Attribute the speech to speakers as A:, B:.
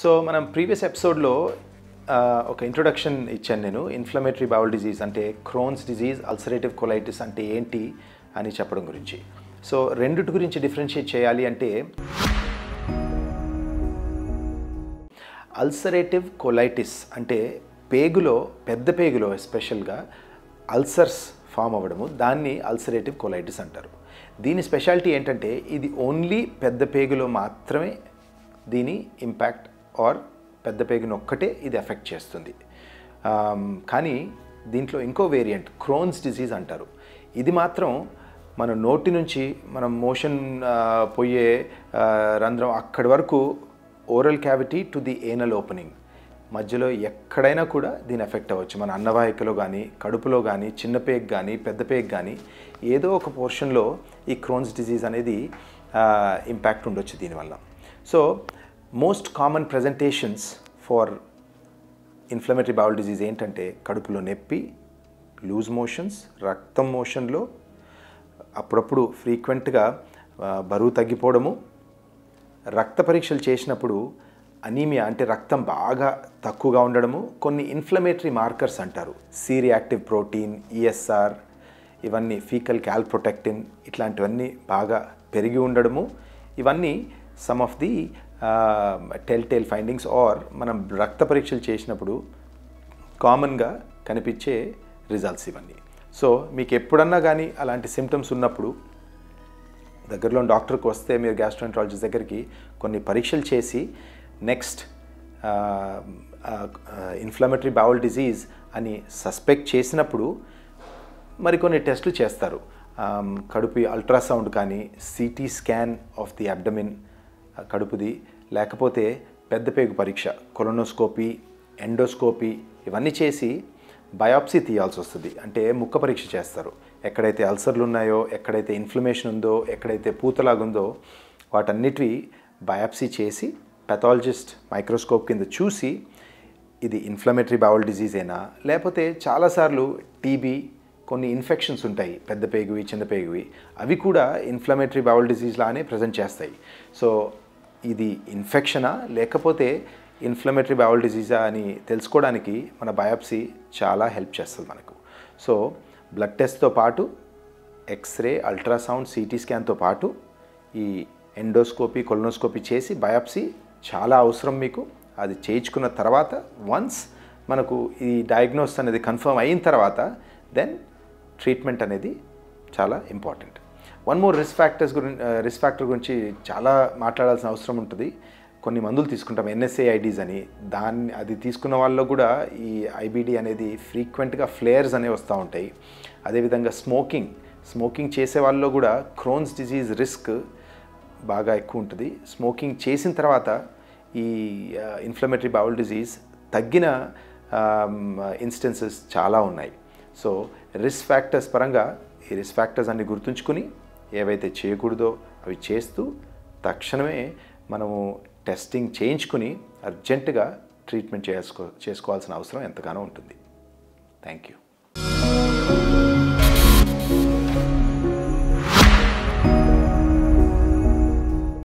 A: so మనం previous ఎపిసోడ్లో ఒక ఇంట్రొడక్షన్ ఇచ్చాను నేను ఇన్ఫ్లమేటరీ బౌల్ డిజీజ్ అంటే క్రోన్స్ డిజీజ్ అల్సరేటివ్ కొలైటిస్ అంటే ఏంటి అని చెప్పడం గురించి సో రెండిటి గురించి డిఫరెన్షియేట్ చేయాలి అంటే అల్సరేటివ్ కొలైటిస్ అంటే పేగులో పెద్ద పేగులో ఎస్పెషల్గా అల్సర్స్ ఫామ్ అవ్వడము దాన్ని అల్సరేటివ్ కొలైటిస్ అంటారు దీని స్పెషాలిటీ ఏంటంటే ఇది ఓన్లీ పెద్ద పేగులో మాత్రమే దీని ఇంపాక్ట్ ఆర్ పెద్ద పేగును ఒక్కటే ఇది ఎఫెక్ట్ చేస్తుంది ఆమ్, కానీ దీంట్లో ఇంకో వేరియంట్ క్రోన్స్ డిజీజ్ అంటారు ఇది మాత్రం మన నోటి నుంచి మనం మోషన్ పోయే ఆ, రంధ్రం అక్కడి వరకు oral cavity to the anal opening మధ్యలో ఎక్కడైనా కూడా దీని ఎఫెక్ట్ అవ్వచ్చు మన అన్నవాహికలో కానీ కడుపులో కానీ చిన్న పేగ్ కానీ పెద్ద పేగ్ కానీ ఏదో ఒక పోర్షన్లో ఈ క్రోన్స్ డిజీజ్ అనేది ఇంపాక్ట్ ఉండొచ్చు దీనివల్ల so most common presentations for inflammatory bowel disease ఏంటంటే కడుపులో నొప్పి లూజ్ మోషన్స్ రక్తం మోషన్లో అప్పుడప్పుడు ఫ్రీక్వెంట్గా ఆ, బరువు తగ్గిపోవడము రక్త పరీక్షలు చేసినప్పుడు అనీమియా అంటే రక్తం బాగా తక్కువగా ఉండడము కొన్ని ఇన్ఫ్లమేటరీ మార్కర్స్ అంటారు సి రియాక్టివ్ ప్రోటీన్ ఈఎస్ఆర్ ఇవన్నీ ఫీకల్ క్యాల్ప్రొటెక్టిన్ ఇట్లాంటివన్నీ బాగా పెరిగి ఉండడము ఇవన్నీ some of the tell tell findings are మనం రక్త పరీక్షలు చేసినప్పుడు కామన్గా కనిపించే రిజల్ట్స్ ఇవన్నీ సో మీకు ఎప్పుడన్నా కానీ అలాంటి సిమ్టమ్స్ ఉన్నప్పుడు దగ్గరలో డాక్టర్కి వస్తే మీరు గ్యాస్ట్రోంట్రాలజిస్ట్ దగ్గరికి కొన్ని పరీక్షలు చేసి నెక్స్ట్ ఇన్ఫ్లమేటరీ బౌల్ డిజీజ్ అని సస్పెక్ట్ చేసినప్పుడు మరికొన్ని టెస్టులు చేస్తారు ఆమ్, కడుపు అల్ట్రాసౌండ్ కానీ CT scan of the abdomen కడుపుది లేకపోతే పెద్ద పేగు పరీక్ష కొలనోస్కోపీ ఎండోస్కోపీ ఇవన్నీ చేసి బయాప్సీ తీయాల్సి వస్తుంది అంటే ముక్క పరీక్ష చేస్తారు ఎక్కడైతే అల్సర్లు ఉన్నాయో ఎక్కడైతే ఇన్ఫ్లమేషన్ ఉందో ఎక్కడైతే పూతలాగుందో వాటన్నిటివి బయాప్సీ చేసి పెథాలజిస్ట్ మైక్రోస్కోప్ కింద చూసి ఇది ఇన్ఫ్లమేటరీ బౌల్ డిజీజేనా లేకపోతే చాలాసార్లు టీబీ కొన్ని ఇన్ఫెక్షన్స్ ఉంటాయి పెద్ద పేగువి చిన్న పేగువి అవి కూడా ఇన్ఫ్లమేటరీ బౌల్ డిజీజ్ లానే ప్రజెంట్ చేస్తాయి సో ఇది ఇన్ఫెక్షనా లేకపోతే ఇన్ఫ్లమేటరీ బౌల్ డిజీజా అని తెలుసుకోవడానికి మన బయాప్సీ చాలా హెల్ప్ చేస్తుంది మనకు సో బ్లడ్ టెస్ట్తో పాటు ఎక్స్రే అల్ట్రాసౌండ్ సిటీ స్కాన్తో పాటు ఈ ఎండోస్కోపీ కొలనోస్కోపీ చేసి బయాప్సీ చాలా అవసరం మీకు అది చేయించుకున్న తర్వాత వన్స్ మనకు ఈ డయాగ్నోస్ అనేది కన్ఫర్మ్ అయిన తర్వాత దెన్ ట్రీట్మెంట్ అనేది చాలా important one more risk factors గురించి రిస్క్ ఫ్యాక్టర్ గురించి చాలా మాట్లాడాల్సిన అవసరం ఉంటుంది కొన్ని మందులు తీసుకుంటాం ఎన్ఎస్ఏ ఐడీస్ అని దాన్ని అది తీసుకున్న వాళ్ళలో కూడా ఈ ఐబీడీ అనేది ఫ్రీక్వెంట్గా ఫ్లేయర్స్ అనేవి వస్తూ ఉంటాయి అదేవిధంగా స్మోకింగ్ స్మోకింగ్ చేసే వాళ్ళలో కూడా క్రోన్స్ డిజీజ్ రిస్క్ బాగా ఎక్కువ ఉంటుంది స్మోకింగ్ చేసిన తర్వాత ఈ ఇన్ఫ్లమేటరీ బౌల్ డిజీజ్ తగ్గిన ఇన్స్టెన్సెస్ చాలా ఉన్నాయి సో రిస్క్ ఫ్యాక్టర్స్ పరంగా ఈ రిస్క్ ఫ్యాక్టర్స్ అన్ని గుర్తుంచుకుని ఏవైతే చేయకూడదో అవి చేస్తూ తక్షణమే మనము టెస్టింగ్ చేయించుకుని అర్జెంటుగా ట్రీట్మెంట్ చేసుకో చేసుకోవాల్సిన అవసరం ఎంతగానో ఉంటుంది థ్యాంక్ యూ